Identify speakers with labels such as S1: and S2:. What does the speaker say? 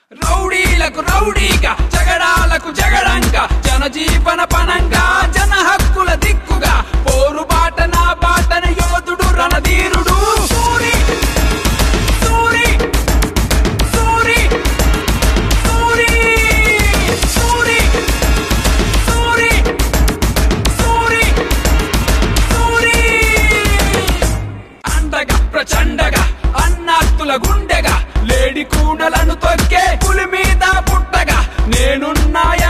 S1: రౌడీలకు రౌడీగా జగడాలకు జగడంగా జనజీవన పనంగా జన హక్కుల దిక్కుగా పోరు బాట నా బాటన యోధుడు రణధీరుడు సూరి సూరి సూరి సూరి సూరి సూరి సూరి సూరి అండగా ప్రచండగా అన్నాత్తుల గుండెగా లేడి కూడలను తొక్కే పులి మీద పుట్టగా నేనున్నాయా